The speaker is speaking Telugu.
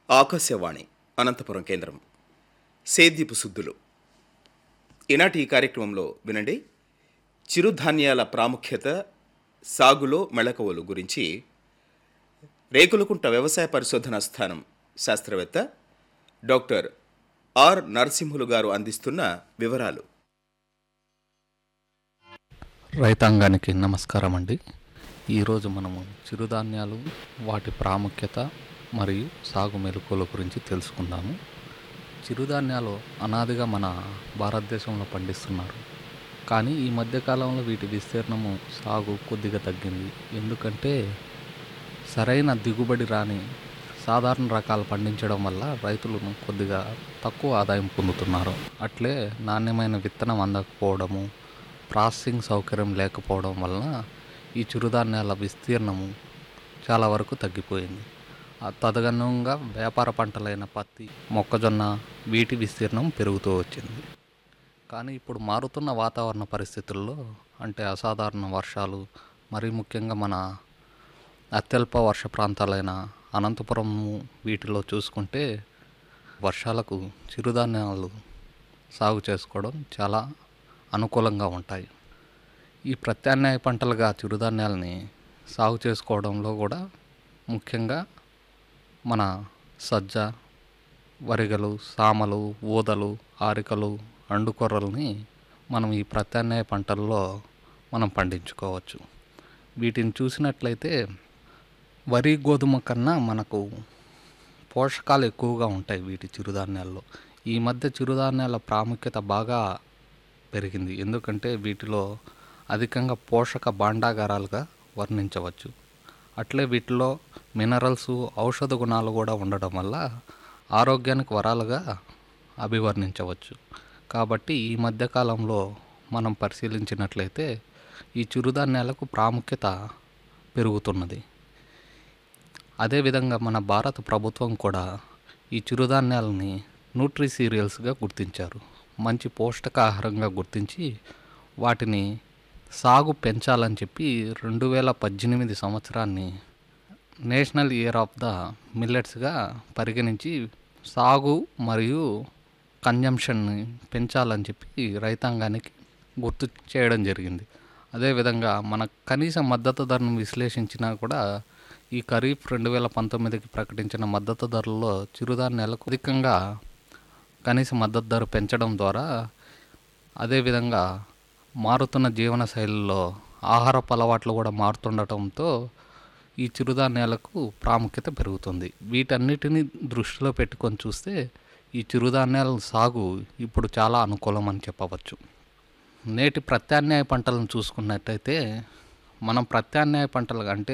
ఆకాశవాణి అనంతపురం కేంద్రం సేద్యపు సుద్దులు ఈనాటి ఈ కార్యక్రమంలో వినండి చిరుధాన్యాల ప్రాముఖ్యత సాగులో మెళకువలు గురించి రేకులకుంట వ్యవసాయ పరిశోధన స్థానం శాస్త్రవేత్త డాక్టర్ ఆర్ నరసింహులు గారు అందిస్తున్న వివరాలు రైతాంగానికి నమస్కారం అండి ఈరోజు మనము చిరుధాన్యాలు వాటి ప్రాముఖ్యత మరియు సాగు మెలకువల గురించి తెలుసుకుందాము చిరుధాన్యాలు అనాదిగా మన భారతదేశంలో పండిస్తున్నారు కానీ ఈ మధ్యకాలంలో వీటి విస్తీర్ణము సాగు కొద్దిగా తగ్గింది ఎందుకంటే సరైన దిగుబడి రాని సాధారణ రకాలు పండించడం వల్ల రైతులు కొద్దిగా తక్కువ ఆదాయం పొందుతున్నారు అట్లే నాణ్యమైన విత్తనం అందకపోవడము ప్రాసెసింగ్ సౌకర్యం లేకపోవడం వలన ఈ చిరుధాన్యాల విస్తీర్ణము చాలా వరకు తగ్గిపోయింది ఆ తదనుగుణంగా వ్యాపార పంటలైన పత్తి మొక్కజొన్న వీటి విస్తీర్ణం పెరుగుతూ వచ్చింది కానీ ఇప్పుడు మారుతున్న వాతావరణ పరిస్థితుల్లో అంటే అసాధారణ వర్షాలు మరీ ముఖ్యంగా మన అత్యల్ప వర్ష ప్రాంతాలైన అనంతపురం వీటిలో చూసుకుంటే వర్షాలకు చిరుధాన్యాలు సాగు చేసుకోవడం చాలా అనుకూలంగా ఉంటాయి ఈ ప్రత్యామ్నాయ పంటలుగా చిరుధాన్యాలని సాగు చేసుకోవడంలో కూడా ముఖ్యంగా మన సజ్జ వరిగలు సామలు ఊదలు ఆరికలు అండుకొర్రల్ని మనం ఈ ప్రత్యామ్నాయ పంటల్లో మనం పండించుకోవచ్చు వీటిని చూసినట్లయితే వరి గోధుమ కన్నా మనకు పోషకాలు ఎక్కువగా ఉంటాయి వీటి చిరుధాన్యాల్లో ఈ మధ్య చిరుధాన్యాల ప్రాముఖ్యత బాగా పెరిగింది ఎందుకంటే వీటిలో అధికంగా పోషక భాండాగారాలుగా వర్ణించవచ్చు అట్లే వీటిలో మినరల్స్ ఔషధ గుణాలు కూడా ఉండడం వల్ల ఆరోగ్యానికి వరాలుగా అభివర్ణించవచ్చు కాబట్టి ఈ మధ్యకాలంలో మనం పరిశీలించినట్లయితే ఈ చిరుధాన్యాలకు ప్రాముఖ్యత పెరుగుతున్నది అదేవిధంగా మన భారత ప్రభుత్వం కూడా ఈ చిరుధాన్యాలని న్యూట్రీ సీరియల్స్గా గుర్తించారు మంచి పోషకాహారంగా గుర్తించి వాటిని సాగు పెంచాలని చెప్పి రెండు వేల పద్దెనిమిది సంవత్సరాన్ని నేషనల్ ఇయర్ ఆఫ్ ద మిల్లెట్స్గా పరిగణించి సాగు మరియు కన్జంప్షన్ని పెంచాలని చెప్పి రైతాంగానికి గుర్తు చేయడం జరిగింది అదేవిధంగా మన కనీస మద్దతు ధరను విశ్లేషించినా కూడా ఈ ఖరీఫ్ రెండు వేల పంతొమ్మిదికి ప్రకటించిన మద్దతు ధరల్లో చిరుధాన్యాలకు అధికంగా కనీస మద్దతు ధర పెంచడం ద్వారా అదేవిధంగా మారుతున్న జీవన శైలిలో ఆహారపు అలవాట్లు కూడా మారుతుండటంతో ఈ చిరుధాన్యాలకు ప్రాముఖ్యత పెరుగుతుంది వీటన్నిటిని దృష్టిలో పెట్టుకొని చూస్తే ఈ చిరుధాన్యాల సాగు ఇప్పుడు చాలా అనుకూలం అని చెప్పవచ్చు నేటి ప్రత్యామ్నాయ పంటలను చూసుకున్నట్టయితే మనం ప్రత్యామ్నాయ పంటలు అంటే